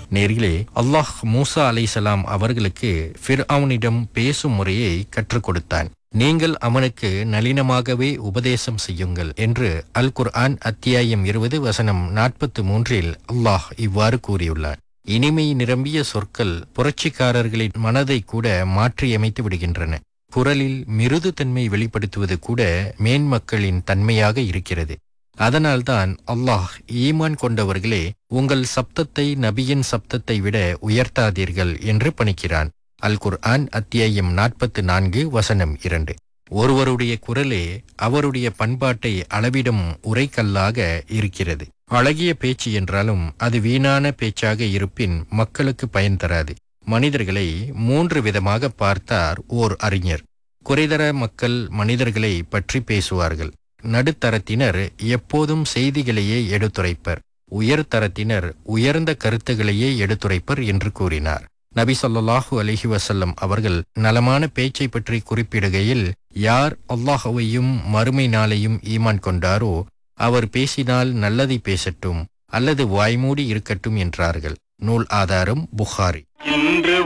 நேர்களே அல்லாஹ் மூசா அலைசலாம் அவர்களுக்கு ஃபிர்அவுனிடம் பேசும் முறையை கற்றுக் கொடுத்தான் நீங்கள் அவனுக்கு நளினமாகவே உபதேசம் செய்யுங்கள் என்று அல் குர்ஆன் அத்தியாயம் இருபது வசனம் நாற்பத்து மூன்றில் அல்லாஹ் இவ்வாறு கூறியுள்ளார் இனிமை நிரம்பிய சொற்கள் புரட்சிக்காரர்களின் மனதை கூட மாற்றியமைத்து விடுகின்றன குரலில் மிருதுத்தன்மை வெளிப்படுத்துவது கூட மேன்மக்களின் தன்மையாக இருக்கிறது அதனால்தான் அல்லாஹ் ஈமான் கொண்டவர்களே உங்கள் சப்தத்தை நபியின் சப்தத்தை விட உயர்த்தாதீர்கள் என்று பணிக்கிறான் அல் குர்ஆன் அத்தியாயம் நாற்பத்து நான்கு வசனம் இரண்டு ஒருவருடைய குரலே அவருடைய பண்பாட்டை அளவிடும் உரைக்கல்லாக இருக்கிறது அழகிய பேச்சு என்றாலும் அது வீணான பேச்சாக இருப்பின் மக்களுக்கு பயன் தராது மனிதர்களை மூன்று விதமாக பார்த்தார் ஓர் அறிஞர் குறைதர மக்கள் மனிதர்களை பற்றி பேசுவார்கள் நடுத்தரத்தினர் எப்போதும் செய்திகளையே எடுத்துரைப்பர் உயர்தரத்தினர் உயர்ந்த கருத்துகளையே எடுத்துரைப்பர் என்று கூறினார் நபி ஸல்லல்லாஹு அலைஹி வஸல்லம் அவர்கள் நலமான பேச்சை பற்றி குறிப்பிடுகையில் யார் அல்லாஹுவையும் மறுமை நாளையும் ஈமான் கொண்டாரோ அவர் பேசினால் நல்லதை பேசட்டும் அல்லது வாய்மூடி இருக்கட்டும் என்றார்கள் நூல் ஆதாரம் புகாரி இன்று